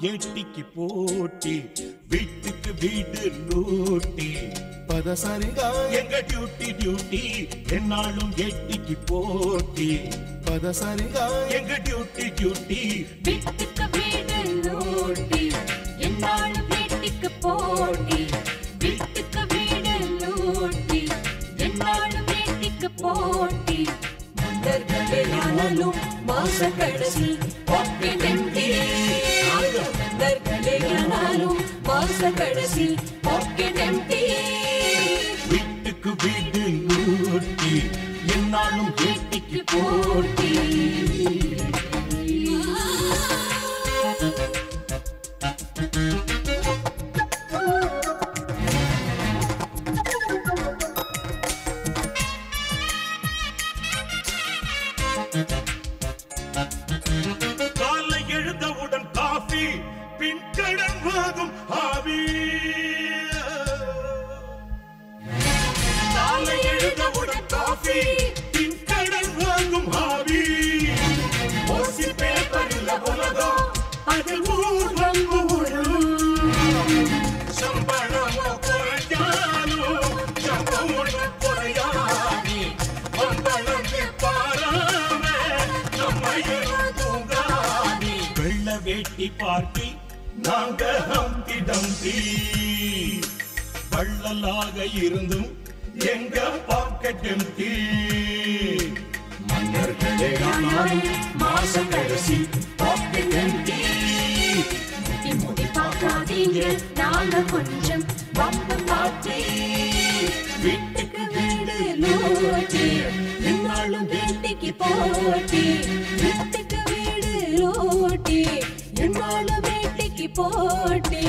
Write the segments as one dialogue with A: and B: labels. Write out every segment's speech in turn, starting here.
A: ஏட்டிக்கு போட்டி வீட்டுக்கு வீடு லூட்டி
B: பதசரிகா
A: எங்க டியூட்டி டியூட்டி என்னாலும் ஏட்டிக்கு போட்டி
B: பதசரிகா
A: எங்க டியூட்டி டியூட்டி
C: வீட்டுக்கு வீடு லூட்டி என்னாலும் வீட்டுக்கு போட்டி வீட்டுக்கு வீடு லூட்டி என்னாலும் வீட்டுக்கு போட்டி மன்னர்களே ஆனாலும் மாச கடைசி பாக்கெட் எம்டி மன்னர்களே ஆனாலும் மாச கடைசி பாக்கெட் எம்டி
A: வீட்டுக்கு வீடு லூட்டி என்னாலும் ஏட்டிக்கு போட்டி காலை எழுந்தவுடன் காஃபி பின் கடன் வாங்கும் ஆவி காலை எழுந்தவுடன் காஃபி பின் கடன் வாங்கும் ஆவி ஓசி பேப்பரில் உலகம் அதில் ஊர் வந்து சம்பளமோ குறைஞ்சாலும் சம்பளம் ஒன்று குறையாது சம்பளத்தை பாராம நம்ம தூங்காது வெள்ள வேட்டி பார்ட்டி நாங்க ஹம்பி டம்பி வள்ளலாக இருந்தும் எங்க பாக்கெட் எம்டி மன்னர்களே ஆனாலும் மாசம் கடைசி பாக்கெட் எம்டி
C: முடி முடி பார்க்காதீங்க நாங்க கொஞ்சம் வம்பு பார்த்து வீட்டுக்கு வீடு லூட்டி என்னாலும் வீட்டுக்கு போட்டி வீட்டுக்கு வீடு லூட்டி என்னாலும் வீட்டுக்கு போட்டி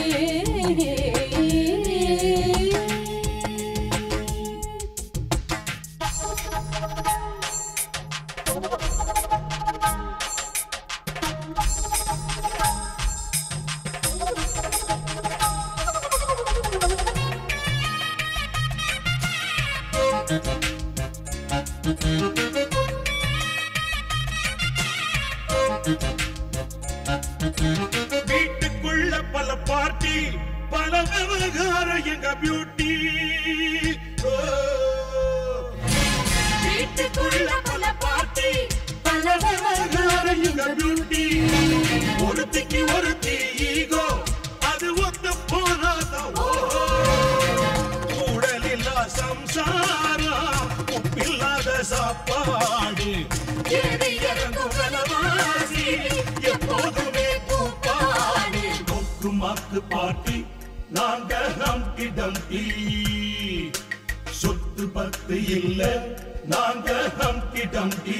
A: வீட்டுக்குள்ள பல பார்ட்டி பல விவகாரம் எங்க பியூட்டி
C: வீட்டுக்குள்ள பல பார்ட்டி பல
A: விவகாரம் எங்க பியூட்டி ஒருத்திக்கு ஒருத்தி ஈகோ அது ஒத்து போனாதான் ஓஹோ கூடலில்லா சம்சாரம் உப்பில்லாத சாப்பாடு ஏறி இறங்கும் விலவாசி எப்போதுமே கூப்பாடு கொக்கு மாக்கு பாட்டி நாங்க ஹம்டி டம்டி சொத்து பத்து இல்ல நாங்க ஹம்டி டம்டி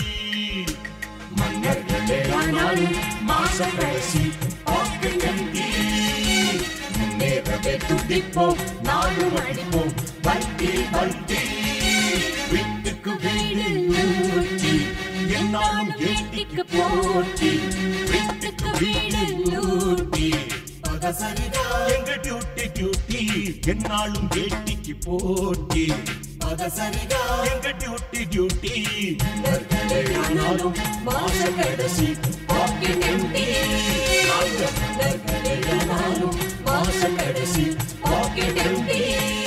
A: மன்னர்களே ஆனாலும் மாசம் கடைசி பாக்கெட் எம்டி முன்னேறவே துடிப்போம் நாளும் அடிப்போம் வட்டி வட்டி வீட்டுக்கு வீடு லூட்டி என்னாலும் ஏட்டிக்கு போட்டி வீட்டுக்கு வீடு லூட்டி பதசரிதா எங்க டியூட்டி டியூட்டி என்னாலும் ஏட்டிக்கு போட்டி பதசரிதா எங்க டியூட்டி டியூட்டி
C: ஆனாலும் மாச கடைசி பாக்கெட் எம்டி ஆனாலும் மாச கடைசி பாக்கெட் எம்டி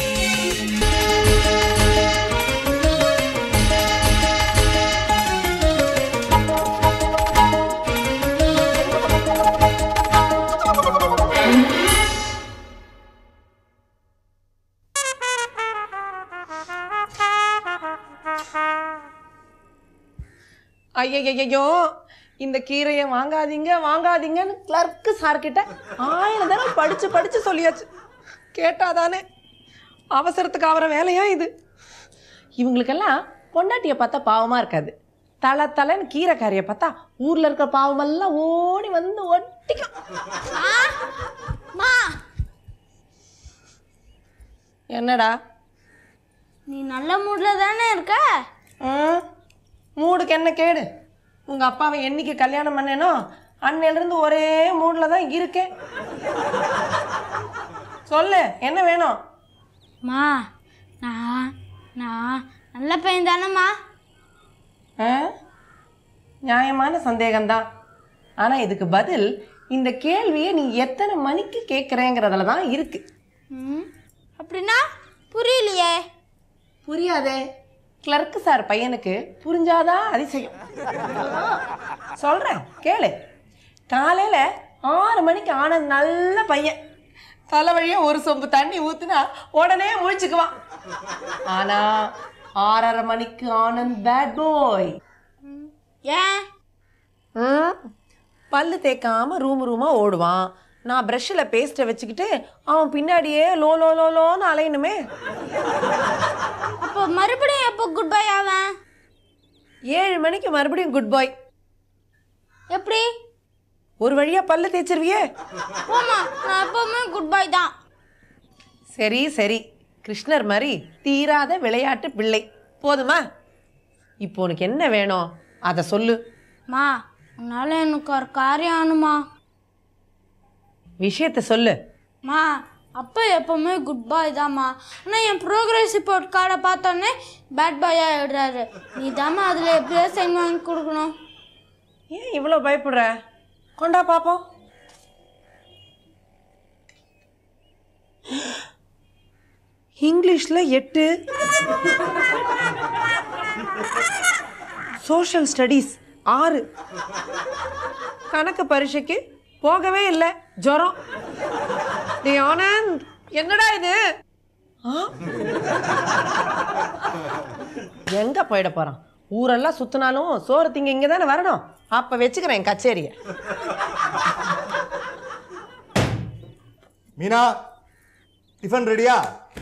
D: ஐயையோ இந்த கீரையை வாங்காதீங்க வாங்காதீங்கன்னு கிளர்க்கு சார்கிட்ட ஆயிரம் தடவை படிச்சு படிச்சு சொல்லியாச்சு கேட்டாதானே அவசரத்துக்கு ஆகிற வேலையா இது இவங்களுக்கெல்லாம் பொண்டாட்டியை பார்த்தா பாவமா இருக்காது தலை தலைன்னு கீரைக்காரியை பார்த்தா ஊர்ல இருக்கிற பாவமெல்லாம் ஓடி வந்து ஒட்டிக்கும்
E: மா
D: என்னடா
E: நீ நல்ல மூட்ல தானே இருக்க
D: ஆ? மூடுக்கு என்ன கேடு உங்க அப்பாவை என்னைக்கு கல்யாணம் பண்ணேனோ அன்னையிலிருந்து ஒரே மூடில் தான் இருக்கேன் சொல்லு என்ன வேணும்
E: மா நான் நான் நல்ல பையன் தானேம்மா
D: ஆ? நியாயமான சந்தேகம்தான் ஆனால் இதுக்கு பதில் இந்த கேள்வியை நீ எத்தனை மணிக்கு கேட்குறேங்கிறதுல தான் இருக்கு
E: ம் அப்படின்னா புரியலையே
D: புரியாதே கிளர்க்கு சார் பையனுக்கு புரிஞ்சாதான் அதிசயம் சொல்கிறேன் கேளு காலையில் ஆறு மணிக்கு ஆனது நல்ல பையன் தலைவழியா ஒரு சொம்பு தண்ணி ஊத்துனா உடனே முழிச்சுக்குவான் ஆனா ஆறரை மணிக்கு ஆனந்த் பேட் பாய்
E: ஏன்
D: பல்லு தேய்க்காம ரூம் ரூமா ஓடுவான் நான் ப்ரஷ்ஷில் பேஸ்ட்டை வச்சுக்கிட்டு அவன் பின்னாடியே லோ லோ லோ லோன்னு அலையணுமே
E: அப்போ மறுபடியும் எப்போ குட் பை ஆவேன்
D: ஏழு மணிக்கு மறுபடியும் குட் பாய்
E: எப்படி
D: ஒரு வழியா பல்லு தேய்ச்சிருவியே
E: போமா நான் எப்பவுமே குட் பை தான்
D: சரி சரி கிருஷ்ணர் மாதிரி தீராத விளையாட்டு பிள்ளை போதுமா இப்போ உனக்கு என்ன வேணும் அதை சொல்லு
E: மா உன்னால எனக்கு ஒரு காரியம் ஆகணுமா
D: விஷயத்த சொல்லு
E: மா அப்பா எப்பவுமே குட் பாய் தாம்மா ஆனால் என் ப்ரோக்ரஸ் ரிப்போர்ட் கார்டை பார்த்தோன்னே பேட் பாயாக எழுதுறாரு நீ தாம்மா அதில் எப்படியோ சைன் வாங்கி கொடுக்கணும்
D: ஏன் இவ்வளோ பயப்படுற கொண்டா பாப்போம் இங்கிலீஷ்ல எட்டு சோஷியல் ஸ்டடீஸ் ஆறு கணக்கு பரீட்சைக்கு போகவே இல்லை ஜுரம் டேய் ஆனந்த் என்னடா இது ஆ? எங்க போயிட போறான் ஊரெல்லாம் சுத்தினாலும் சோறு திங்க இங்க தானே வரணும் அப்ப வச்சுக்கிறேன் கச்சேரியை
F: மீனா டிஃபன் ரெடியா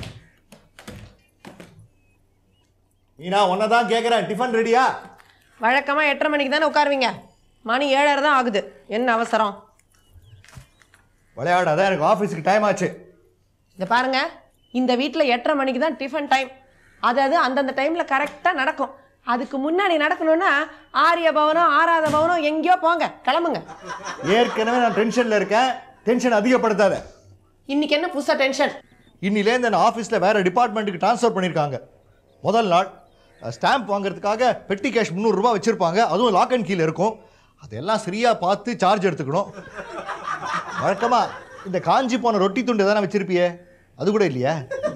F: மீனா உன்னை தான் கேட்குறேன் டிஃபன் ரெடியா
D: வழக்கமா எட்டரை மணிக்கு தானே உட்காருவீங்க மணி ஏழரை தான் ஆகுது என்ன அவசரம்
F: விளையாடாத எனக்கு ஆஃபீஸுக்கு டைம் ஆச்சு
D: இந்த பாருங்க இந்த வீட்டில் எட்டரை மணிக்கு தான் டிஃபன் டைம் அதாவது அந்தந்த டைமில் கரெக்டாக நடக்கும் அதுக்கு முன்னாடி நடக்கணும்னா ஆரிய பவனம் ஆறாத பவனம் எங்கேயோ போங்க கிளம்புங்க
F: ஏற்கனவே நான் டென்ஷனில் இருக்கேன் டென்ஷன் அதிகப்படுத்தாத
D: இன்னைக்கு என்ன புதுசா டென்ஷன்
F: இன்னிலேருந்து என்ன ஆஃபீஸில் வேறு டிபார்ட்மெண்ட்டுக்கு ட்ரான்ஸ்ஃபர் பண்ணியிருக்காங்க முதல் நாள் ஸ்டாம்ப் வாங்குறதுக்காக பெட்டி கேஷ் முந்நூறுரூபா வச்சுருப்பாங்க அதுவும் லாக் அண்ட் கீழே இருக்கும் அதெல்லாம் சரியாக பார்த்து சார்ஜ் எடுத்துக்கணும் வழக்கமாக இந்த காஞ்சி போன ரொட்டி துண்டு தானே வச்சுருப்பியே அது கூட இல்லையா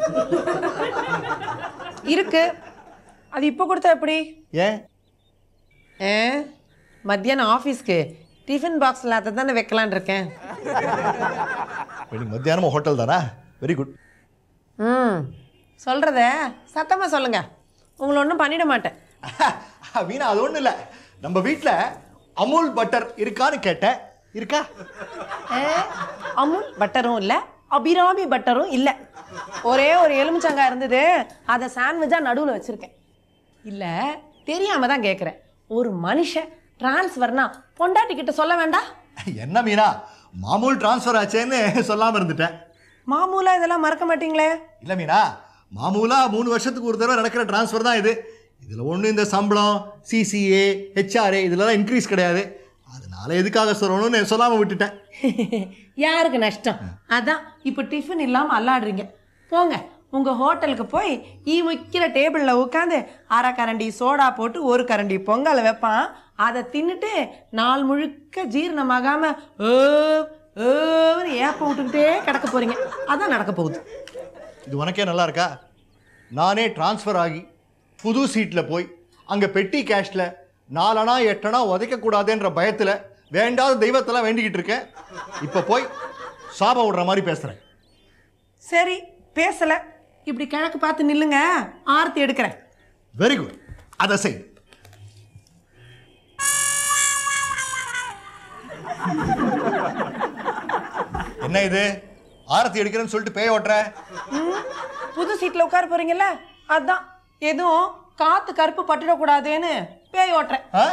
D: இருக்கு அது இப்போ கொடுத்தா எப்படி
F: ஏன்
D: ஏ மத்தியானம் ஆஃபீஸ்க்கு டிஃபன் பாக்ஸில் அதை தானே வைக்கலான் இருக்கேன்
F: இன்னைக்கு மத்தியானமும் ஹோட்டல் தானா வெரி குட்
D: ம் சொல்கிறத சத்தமாக சொல்லுங்க உங்களை ஒன்றும் பண்ணிட மாட்டேன்
F: வீணா அது ஒன்றும் இல்லை நம்ம வீட்டில் அமுல் பட்டர் இருக்கான்னு கேட்டேன் இருக்கா
D: ஏ, அமுல் பட்டரும் இல்லை அபிராமி பட்டரும் இல்லை ஒரே ஒரு எலுமிச்சங்காய் இருந்தது அதை சாண்ட்விச்சாக நடுவில் வச்சுருக்கேன் இல்லை தெரியாம தான் கேட்குறேன் ஒரு மனுஷன் டிரான்ஸ்ஃபர்னா பொண்டாட்டி கிட்ட சொல்ல வேண்டாம்
F: என்ன மீனா மாமூல் ட்ரான்ஸ்ஃபர் ஆச்சேன்னு சொல்லாமல் இருந்துட்டேன்
D: மாமூலாக இதெல்லாம் மறக்க மாட்டீங்களே
F: இல்லை மீனா மாமூலா மூணு வருஷத்துக்கு ஒரு தடவை நடக்கிற ட்ரான்ஸ்ஃபர் தான் இது இதில் ஒன்றும் இந்த சம்பளம் சிசிஏ ஹெச்ஆர்ஏ இதுலலாம் இன்க்ரீஸ் கிடையாது அதனால எதுக்காக சொல்லணும்னு சொல்லாமல் விட்டுட்டேன்
D: யாருக்கு நஷ்டம் அதான் இப்போ டிஃபன் இல்லாமல் அல்லாடுறீங்க போங்க உங்கள் ஹோட்டலுக்கு போய் ஈ வைக்கிற டேபிளில் உட்காந்து அரை கரண்டி சோடா போட்டு ஒரு கரண்டி பொங்கலை வைப்பான் அதை தின்னுட்டு நாள் முழுக்க ஜீரணமாகாம ஏ ஏன்னு ஏப்பம் விட்டுக்கிட்டே கிடக்க போறீங்க அதான் நடக்க போகுது
F: இது உனக்கே நல்லா இருக்கா நானே ட்ரான்ஸ்ஃபர் ஆகி புது சீட்டில் போய் அங்கே பெட்டி கேஷில் நாலனா எட்டனா உதைக்கக்கூடாதுன்ற பயத்தில் வேண்டாத தெய்வத்தெல்லாம் வேண்டிக்கிட்டு இருக்கேன் இப்போ போய் சாபம் விடுற மாதிரி பேசுகிறேன்
D: சரி பேசலை இப்படி கிழக்கு பார்த்து நில்லுங்க ஆர்த்தி எடுக்கிறேன்
F: வெரி குட் அதை செய் என்ன இது ஆரத்தி எடுக்கிறேன்னு சொல்லிட்டு பேய ஓட்டுற
D: ம், புது சீட்டில் உட்கார போறீங்கல்ல அதான் எதுவும் காத்து கருப்பு பட்டுடக்கூடாதுன்னு பேய் ஓட்டுறேன்
F: ஆ?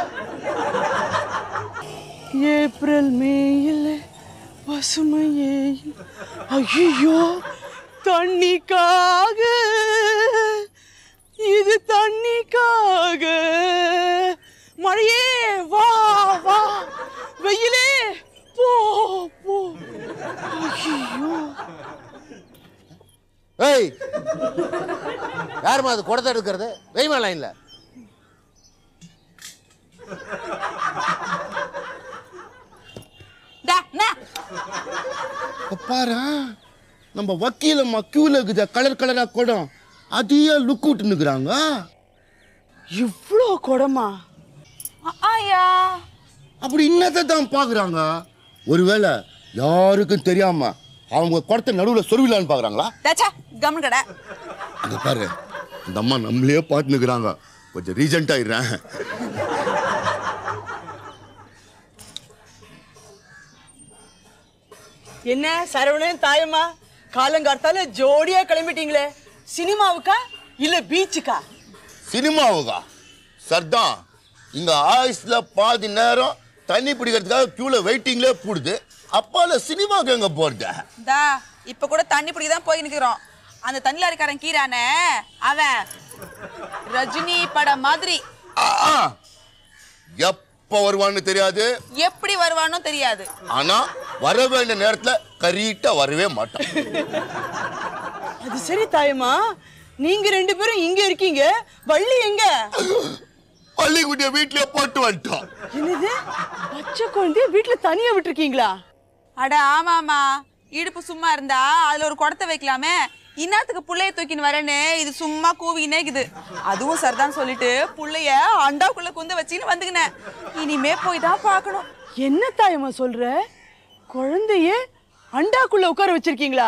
G: ஏப்ரல் மேயில் பசுமையே ஐயோ தண்ணிக்காக இது தண்ணிக்காக மழையே வா வா வெயிலே போ போ ஐயோ
H: ஏய் யாரும்மா அது குடத்தை எடுக்கிறது வெய்மா லைன்ல
D: டா
E: என்ன
I: பாரு நம்ம வக்கீல மக்கியூல இருக்குத கலர் கலரா குடம் அதையே லுக் விட்டு நிக்கிறாங்க
G: இவ்வளோ குடமா
E: ஆயா
I: அப்படி இன்னத்தை தான் பாக்குறாங்க ஒருவேளை யாருக்கும் தெரியாம அவங்க குடத்தை நடுவுல சொருவிலான்னு பாக்குறாங்களா
G: தாச்சா கம்னு கடை
I: அங்க பாரு இந்த அம்மா நம்மளே பார்த்து நிக்கிறாங்க கொஞ்சம் ரீசெண்ட் ஆயிடுறேன்
G: என்ன சரவணன் தாயம்மா காலங்கார்த்தால ஜோடியா கிளம்பிட்டீங்களே சினிமாவுக்கா இல்ல பீச்சுக்கா
I: சினிமாவுக்கா சர்தான் இங்க ஆயுஸ்ல பாதி நேரம் தண்ணி பிடிக்கிறதுக்காக கியூல வெயிட்டிங்ல போடுது அப்பால சினிமாவுக்கு எங்க போறது
J: தா இப்ப கூட தண்ணி பிடிக்க தான் போய் நிக்கிறோம் அந்த தண்ணி லாரிக்காரன் கீரானே அவன் ரஜினி படம் மாதிரி
I: ஆ, ஆ. எப்ப வருவான்னு தெரியாது
J: எப்படி வருவானோ தெரியாது
I: ஆனா வர வேண்டிய நேரத்துல கரீட்டா வரவே மாட்டான்
G: அது சரி தாயம்மா நீங்க ரெண்டு பேரும் இங்க இருக்கீங்க வள்ளி எங்க
I: பள்ளிக்குட்டிய வீட்லயே போட்டு வந்துட்டோம்
G: என்னது பச்சை குழந்தைய வீட்டுல தனியா விட்டுருக்கீங்களா
J: அட ஆமாமா இடுப்பு சும்மா இருந்தா அதுல ஒரு குடத்தை வைக்கலாமே இன்னாத்துக்கு புள்ளைய தூக்கின்னு வரேன்னு இது சும்மா கூவினே இருக்குது அதுவும் சரிதான் சொல்லிட்டு புள்ளைய அண்டாவுக்குள்ள குந்த வச்சுன்னு வந்துக்கினேன் இனிமே போய் தான் பார்க்கணும்
G: என்ன தாயம்மா சொல்ற குழந்தைய அண்டாக்குள்ள உட்கார வச்சிருக்கீங்களா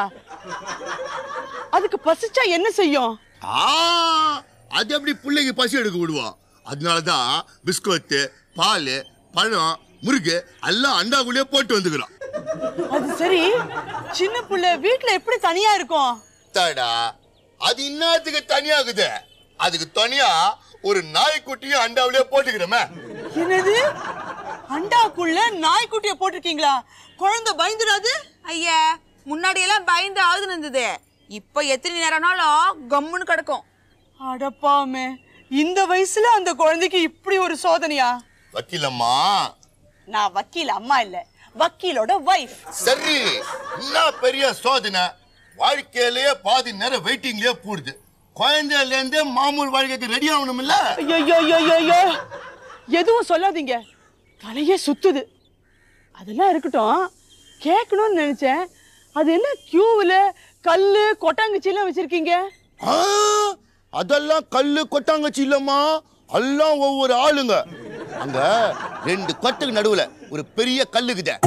G: அதுக்கு பசிச்சா என்ன செய்யும்
I: ஆ, அது எப்படி பிள்ளைக்கு பசி எடுக்க விடுவோம் அதனாலதான் பிஸ்கட்டு பால் பழம் முருகு எல்லாம் அண்டாக்குள்ளேயே போட்டு வந்துக்கிறோம்
G: அது சரி சின்ன புள்ள வீட்டுல எப்படி தனியா இருக்கும்
I: தடா அது இன்னத்துக்கு தனியாகுது அதுக்கு தனியா ஒரு நாய்க்குட்டியும் அண்டாவிலேயே போட்டுக்கிறோமே
G: என்னது அண்டாக்குள்ள நாய்க்குட்டிய போட்டிருக்கீங்களா குழந்தை பயந்துடாது
J: ஐயா முன்னாடி எல்லாம் பயந்து ஆகுது இருந்தது இப்போ எத்தனை நேரம்னாலும் கம்முன்னு கிடக்கும்
G: அடப்பாமே இந்த வயசுல அந்த குழந்தைக்கு இப்படி ஒரு சோதனையா
I: வக்கீலம்மா
G: நான் வக்கீல் அம்மா இல்ல வக்கீலோட வைஃப்
I: சரி என்ன பெரிய சோதனை வாழ்க்கையிலேயே பாதி நேரம் வெயிட்டிங்லயே போடுது குழந்தையில இருந்தே மாமூல் வாழ்க்கைக்கு ரெடி ஆகணும் இல்ல
G: ஐயோ ஐயோ எதுவும் சொல்லாதீங்க தலையே சுத்துது அதெல்லாம் இருக்கட்டும் கேட்கணும்னு நினைச்சேன் அது என்ன கியூவில் கல்லு கொட்டாங்குச்சிலாம் வச்சிருக்கீங்க
I: ஆ, அதெல்லாம் கல்லு கொட்டாங்கச்சி இல்லம்மா எல்லாம் ஒவ்வொரு ஆளுங்க அங்க ரெண்டு கொட்டுக்கு நடுவுல ஒரு பெரிய கல்லுக்குதே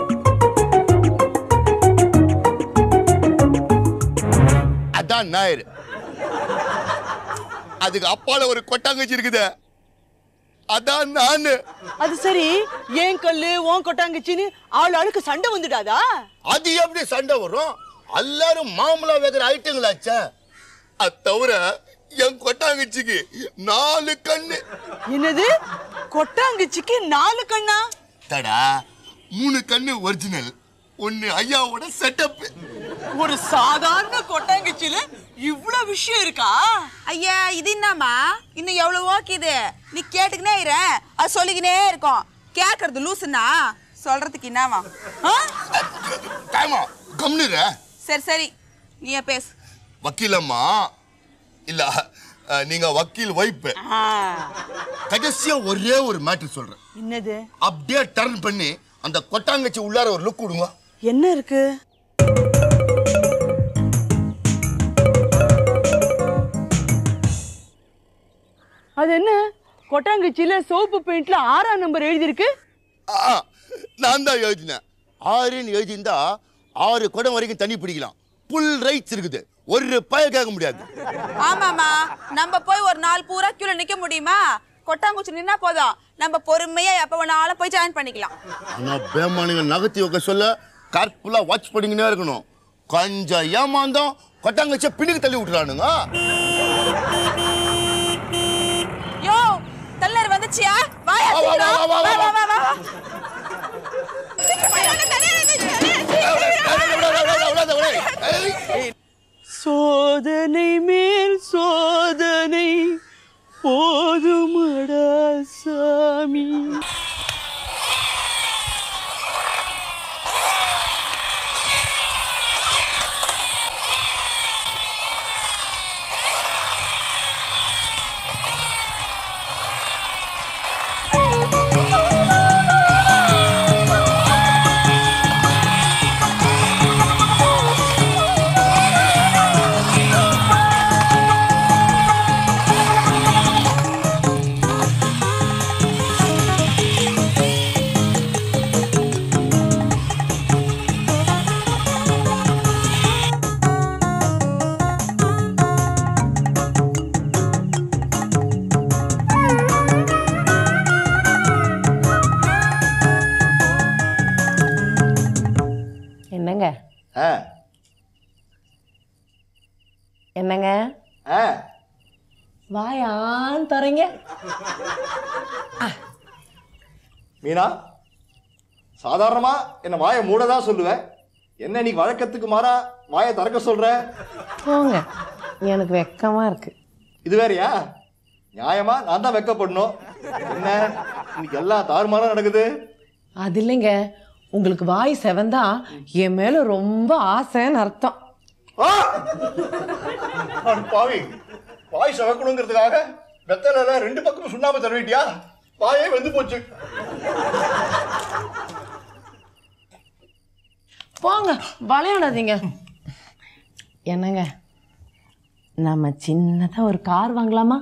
I: அதான் நாயர் அதுக்கு அப்பால ஒரு கொட்டாங்கச்சி இருக்குதே அதான் நானு
G: அது சரி ஏன் கல்லு ஓன் கொட்டாங்குச்சின்னு ஆள் ஆளுக்கு சண்டை வந்துடாதா
I: அது எப்படி சண்டை வரும் எல்லாரும் மாமலா வைக்கிற ஐட்டங்களாச்சே அது தவிர என் கொட்டாங்கச்சிக்கு நாலு கண்ணு
G: என்னது கொட்டாங்குச்சிக்கு நாலு கண்ணா
I: தடா மூணு கண்ணு ஒரிஜினல் ஒன்னு ஐயாவோட செட்டப்
G: ஒரு சாதாரண கொட்டாங்குச்சியில இவ்ளோ விஷயம் இருக்கா
J: ஐயா இது என்னம்மா இன்னும் எவ்வளவு ஓகேது நீ கேட்டுக்கினே இரு அது சொல்லிக்கினே இருக்கும் கேட்கறது லூசுன்னா சொல்றதுக்கு என்னவா ஆ?
I: டைமா கம்னுற
J: சரி சரி நீயே பேசு
I: வக்கீலம்மா இல்ல அஹ், நீங்க வக்கீல் வைப்பு
G: ஆ,
I: கடைசியா ஒரே ஒரு மேட்டர் சொல்றேன்
G: என்னது
I: அப்படியே டர்ன் பண்ணி அந்த கொட்டாங்கச்சி உள்ளார ஒரு லுக் விடுங்க
G: என்ன இருக்கு அது என்ன கொட்டாங்குச்சியில சோப்பு பெயிண்ட்ல ஆறாம் நம்பர் எழுதியிருக்கு
I: ஆ, நான் தான் எழுதினேன் ஆறுன்னு எழுதியிருந்தா ஆறு குடம் வரைக்கும் தண்ணி பிடிக்கலாம் புல் ரைட்ஸ் இருக்குது ஒரு பய கேட்க முடியாது
J: ஆமாமா நம்ம போய் ஒரு நாள் பூரா கியூல நிக்க முடியுமா கொட்டாங்குச்சி நின்னா போதும் நம்ம பொறுமையா எப்ப வேணாலும் போய் ஜாயின் பண்ணிக்கலாம்
I: ஆனா பேமானுங்க நகர்த்தி வைக்க சொல்ல கேர்ஃபுல்லா வாட்ச் பண்ணிக்கினே இருக்கணும் கொஞ்சம் ஏமாந்தோம் கொட்டாங்கச்சியை பின்னுக்கு தள்ளி விட்டுறானுங்க
J: யோ தள்ளர் வந்துச்சியா வாயா
I: வா, வா,
J: சீக்கிரம்.
I: வா, வா,
J: வா,
I: வா,
J: வா, வா, வா. சீக்கிரம் போய் வாங்க, தள்ளியாரு, தள்ளியாரு.
G: சோதனை மேல் சோதனை போதுமடா சாமி
D: வாயான்னு தரீங்க
F: மீனா சாதாரணமா என்ன வாயை மூட தான் சொல்லுவேன் என்ன நீ வழக்கத்துக்கு மாறா வாயை திறக்க சொல்ற
D: போங்க எனக்கு வெக்கமா இருக்கு
F: இது வேறயா நியாயமா நான் தான் வெக்கப்படணும் என்ன இன்னைக்கு எல்லாம் தாறுமாறா நடக்குது
D: அது இல்லைங்க உங்களுக்கு வாய் செவந்தா என் மேல ரொம்ப ஆசைன்னு அர்த்தம்
F: ஆ! அட பாவி வாய் சவக்கணுங்கிறதுக்காக வெத்தலைல ரெண்டு பக்கமும் சுண்ணாம்பு தடவிட்டியா வாயே வெந்து போச்சு
D: போங்க விளையாடாதீங்க என்னங்க நம்ம சின்னதா ஒரு கார் வாங்கலாமா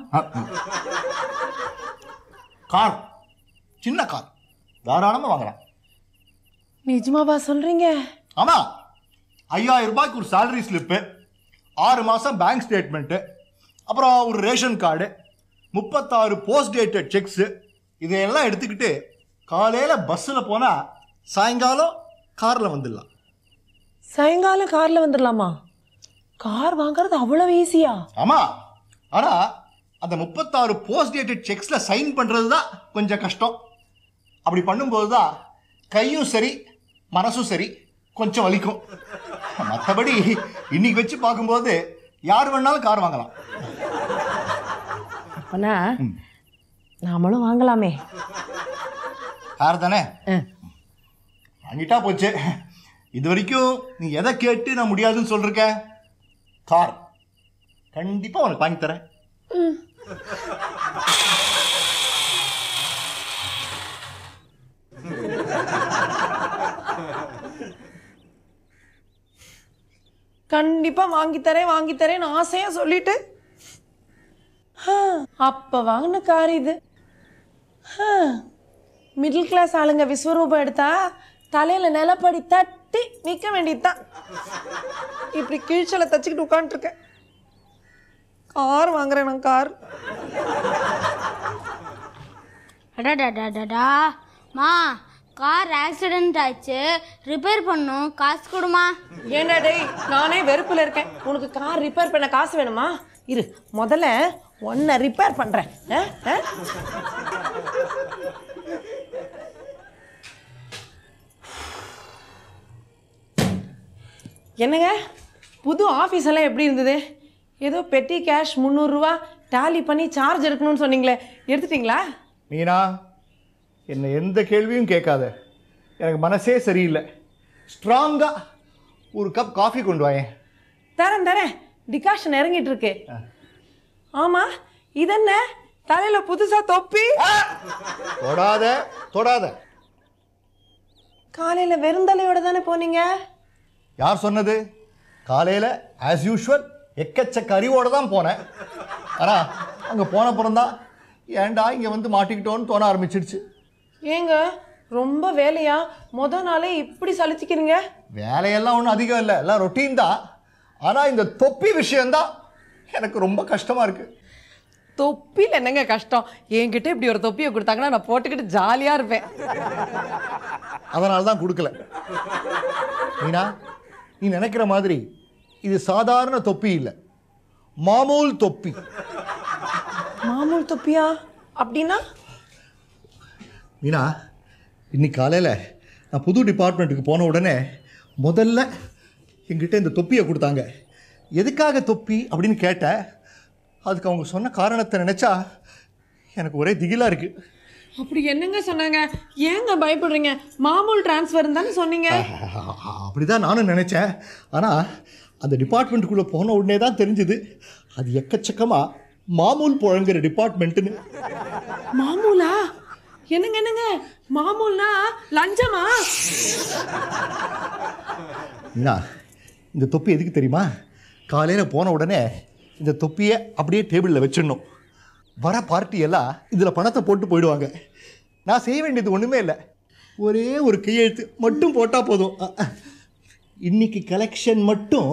F: கார் சின்ன கார் தாராளமா வாங்கலாம்
D: நிஜமாவா சொல்றீங்க
F: ஆமா ஐயாயிரம் ரூபாய்க்கு ஒரு salary ஸ்லிப்பு ஆறு மாசம் பேங்க் ஸ்டேட்மெண்ட்டு அப்புறம் ஒரு ரேஷன் கார்டு முப்பத்தாறு போஸ்ட் டேட்டட் செக்ஸு இதையெல்லாம் எடுத்துக்கிட்டு காலையில் பஸ்ஸில் போனால் சாயங்காலம் காரில் வந்துடலாம்
D: சாயங்காலம் கார்ல வந்துடலாமா கார் வாங்குறது அவ்வளவு ஈஸியா
F: ஆமா ஆனா அந்த முப்பத்தாறு போஸ்ட் டேட்டட் செக்ஸ்ல சைன் பண்றது தான் கொஞ்சம் கஷ்டம் அப்படி பண்ணும்போது தான் கையும் சரி மனசும் சரி கொஞ்சம் வலிக்கும் மற்றபடி இன்னைக்கு வச்சு பார்க்கும்போது யார் வேணாலும் கார் வாங்கலாம்
D: அப்பனா நாமளும் வாங்கலாமே
F: கார் தானே
D: ஆ.
F: வாங்கிட்டா போச்சு இது வரைக்கும் நீ எதை கேட்டு நான் முடியாதுன்னு சொல்லிருக்க கார் கண்டிப்பா உனக்கு வாங்கி தரேன்
D: கண்டிப்பா வாங்கி தரேன் வாங்கி தரேன் ஆசையா சொல்லிட்டு ஆ, அப்ப வாங்கின கார் இது மிடில் கிளாஸ் ஆளுங்க விஸ்வரூபம் எடுத்தா தலையில நிலப்படி தட்டி நிக்க வேண்டியதுதான் இப்படி கீழ்ச்சலை தச்சுக்கிட்டு உட்காந்துருக்கேன் கார் வாங்குறேன் நான் கார்
E: அடடடடடா மா கார் ஆக்சிடென்ட் ஆச்சு ரிப்பேர் பண்ணும் காசு கொடுமா
D: ஏண்டா டேய் நானே வெறுப்புல இருக்கேன் உனக்கு கார் ரிப்பேர் பண்ண காசு வேணுமா இரு முதல்ல ஒன்றை ரிப்பேர் பண்றேன் ஆ? ஆ? என்னங்க புது ஆஃபீஸ் எல்லாம் எப்படி இருந்தது ஏதோ பெட்டி கேஷ் முந்நூறுரூவா டேலி பண்ணி சார்ஜ் எடுக்கணும்னு சொன்னீங்களே எடுத்துட்டீங்களா
F: மீனா என்னை எந்த கேள்வியும் கேட்காத எனக்கு மனசே சரியில்லை ஸ்ட்ராங்காக ஒரு கப் காஃபி கொண்டு வாயேன்
D: தரேன் தரேன் டிகாஷன் இறங்கிட்டு இருக்கு ஆமா இதென்ன தலையில புதுசா தொப்பி
F: தொடாத தொடாத
D: காலையில வெறுந்தலையோட தானே போனீங்க
F: யார் சொன்னது காலையில் ஆஸ் யூஷுவல் எக்கச்சக்க அறிவோடு தான் போனேன் ஆனால் அங்கே போன பிறந்தான் ஏன்டா இங்கே வந்து மாட்டிக்கிட்டோன்னு தோண ஆரம்பிச்சிடுச்சு
D: ஏங்க ரொம்ப வேலையா முத நாளே இப்படி சலிச்சுக்கிறீங்க
F: வேலையெல்லாம் ஒன்றும் அதிகம் இல்லை எல்லாம் ரொட்டீன் தான் ஆனால் இந்த தொப்பி விஷயம்தான் எனக்கு ரொம்ப கஷ்டமாக இருக்குது
D: தொப்பியில் என்னங்க கஷ்டம் என்கிட்ட இப்படி ஒரு தொப்பியை கொடுத்தாங்கன்னா நான் போட்டுக்கிட்டு ஜாலியா இருப்பேன்
F: அதனால தான் கொடுக்கல மீனா நீ நினைக்கிற மாதிரி இது சாதாரண தொப்பி இல்லை மாமூல் தொப்பி
D: மாமூல் தொப்பியா அப்படின்னா
F: மீனா இன்னைக்கு காலையில் நான் புது டிபார்ட்மெண்ட்டுக்கு போன உடனே முதல்ல என்கிட்ட இந்த தொப்பியை கொடுத்தாங்க எதுக்காக தொப்பி அப்படின்னு கேட்டேன் அதுக்கு அவங்க சொன்ன காரணத்தை நினச்சா எனக்கு ஒரே திகிலாக இருக்குது
D: அப்படி என்னங்க சொன்னாங்க ஏங்க பயப்படுறீங்க மாமூல் டிரான்ஸ்ஃபர் தானே சொன்னீங்க
F: அப்படி தான் நானும் நினச்சேன் ஆனால் அந்த டிபார்ட்மெண்ட்டுக்குள்ளே போன உடனே தான் தெரிஞ்சுது அது எக்கச்சக்கமாக மாமூல் புழங்குற டிபார்ட்மெண்ட்டுன்னு
D: மாமூலா என்னங்க என்னங்க மாமூல்னா லஞ்சமா
F: மீனா இந்த தொப்பி எதுக்கு தெரியுமா காலையில் போன உடனே இந்த தொப்பியை அப்படியே டேபிளில் வச்சிடணும் வர பார்ட்டி எல்லாம் இதில் பணத்தை போட்டு போயிடுவாங்க நான் செய்ய வேண்டியது ஒன்றுமே இல்லை ஒரே ஒரு கையெழுத்து மட்டும் போட்டால் போதும் அ, அ. இன்னைக்கு கலெக்ஷன் மட்டும்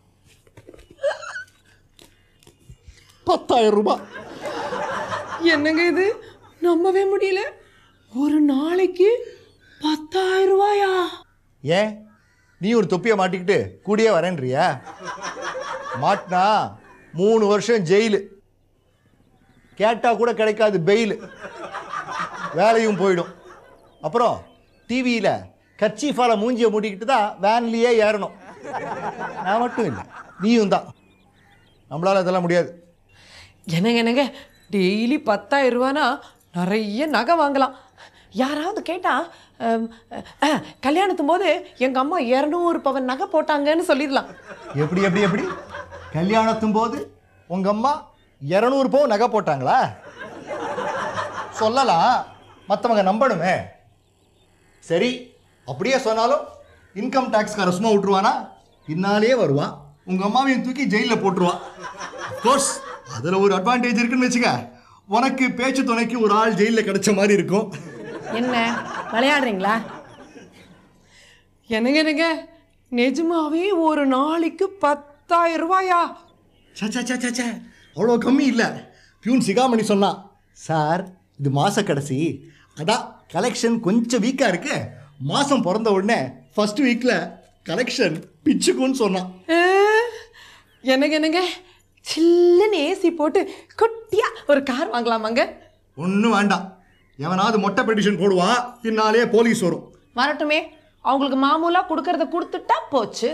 F: பத்தாயிரம் ரூபாய்
D: என்னங்க இது நம்பவே முடியல ஒரு நாளைக்கு பத்தாயிரம் ரூபாயா
F: ஏன் நீ ஒரு தொப்பியை மாட்டிக்கிட்டு கூடியே வரேன்றியா மாட்டினா மூணு வருஷம் ஜெயிலு கேட்டால் கூட கிடைக்காது பெயில் வேலையும் போயிடும் அப்புறம் டிவியில் கர்ச்சீஃபால மூஞ்சியை மூடிக்கிட்டு தான் வேன்லேயே ஏறணும் நான் மட்டும் இல்லை நீயும் தான் நம்மளால் அதெல்லாம் முடியாது
D: என்னங்க என்னங்க டெய்லி பத்தாயிரம் ரூபானா நிறைய நகை வாங்கலாம் யாராவது கேட்டா அம், அஹ், கல்யாணத்தும் போது எங்க அம்மா இரநூறு பவன் நகை போட்டாங்கன்னு சொல்லிடலாம்
F: எப்படி எப்படி எப்படி கல்யாணத்தும் போது உங்கள் அம்மா இரநூறு பவுன் நகை போட்டாங்களா சொல்லலாம் மற்றவங்க நம்பணுமே சரி அப்படியே சொன்னாலும் இன்கம் டேக்ஸ்கார சும்மா விட்டுருவானா பின்னாலேயே வருவான் உங்கள் அம்மாவையும் தூக்கி ஜெயிலில் போட்டுருவான் கோர்ஸ் அதில் ஒரு அட்வான்டேஜ் இருக்குன்னு வச்சுக்க உனக்கு பேச்சு துணைக்கு ஒரு ஆள் ஜெயிலில் கிடைச்ச மாதிரி இருக்கும்
D: என்ன விளையாடுறீங்களா என்னங்க என்னங்க நிஜமாவே ஒரு நாளைக்கு பத்தாயிரம் ரூபாயா
F: சச்சா சச்சா சச்சா அவ்வளோ கம்மி இல்லை பியூன் சிகாமணி சொன்னான் சார் இது மாத கடைசி அதான் கலெக்ஷன் கொஞ்சம் வீக்காக இருக்கு மாதம் பிறந்த உடனே ஃபர்ஸ்ட் வீக்கில் கலெக்ஷன் பிச்சுக்குன்னு சொன்னான்
D: அஹ், என்னங்க என்னங்க சில்லுன்னு ஏசி போட்டு குட்டியா ஒரு கார் வாங்கலாமாங்க
F: ஒன்றும் வேண்டாம் எவனாவது மொட்டை பெட்டிஷன் போடுவான் பின்னாலே போலீஸ் வரும்
D: வரட்டுமே அவங்களுக்கு மாமூலா கொடுக்கறத கொடுத்துட்டா போச்சு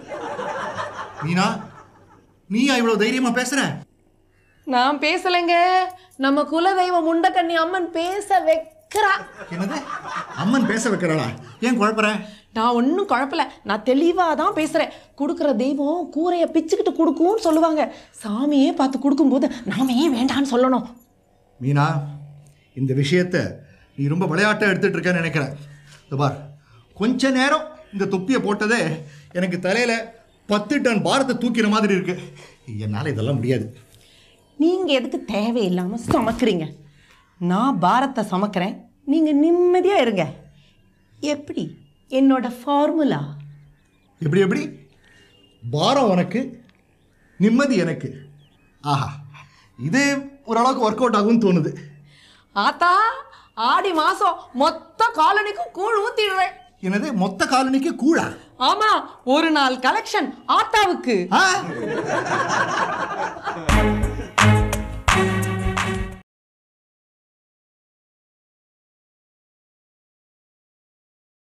F: மீனா நீயா இவ்வளோ தைரியமா பேசுற
D: நான் பேசலைங்க நம்ம குலதெய்வம் முண்டக்கண்ணி அம்மன் பேச வைக்கிறா
F: என்னது அம்மன் பேச வைக்கிறாளா ஏன் குழப்பற
D: நான் ஒன்றும் குழப்பல நான் தெளிவாக தான் பேசுகிறேன் கொடுக்குற தெய்வம் கூரையை பிச்சுக்கிட்டு கொடுக்கும்னு சொல்லுவாங்க சாமியே பார்த்து கொடுக்கும்போது நாம ஏன் வேண்டான்னு சொல்லணும்
F: மீனா இந்த விஷயத்த நீ ரொம்ப விளையாட்டாக எடுத்துட்டு இருக்கேன்னு நினைக்கிறேன் இதோ பார் கொஞ்ச நேரம் இந்த தொப்பியை போட்டதே எனக்கு தலையில் பத்து டன் பாரத்தை தூக்கிற மாதிரி இருக்கு என்னால் இதெல்லாம் முடியாது
D: நீங்கள் எதுக்கு தேவையில்லாமல் சமைக்கிறீங்க நான் பாரத்தை சமைக்கிறேன் நீங்கள் நிம்மதியாக இருங்க எப்படி என்னோட ஃபார்முலா
F: எப்படி எப்படி பாரம் உனக்கு நிம்மதி எனக்கு ஆஹா இது ஓரளவுக்கு ஒர்க் அவுட் ஆகும்னு தோணுது
D: ஆத்தா ஆடி மாதம் மொத்த காலனிக்கும் கூழ் ஊற்றிடுறேன்
F: என்னது மொத்த காலனிக்கு கூழா
D: ஆமா ஒரு நாள் கலெக்ஷன் ஆத்தாவுக்கு
F: ஆ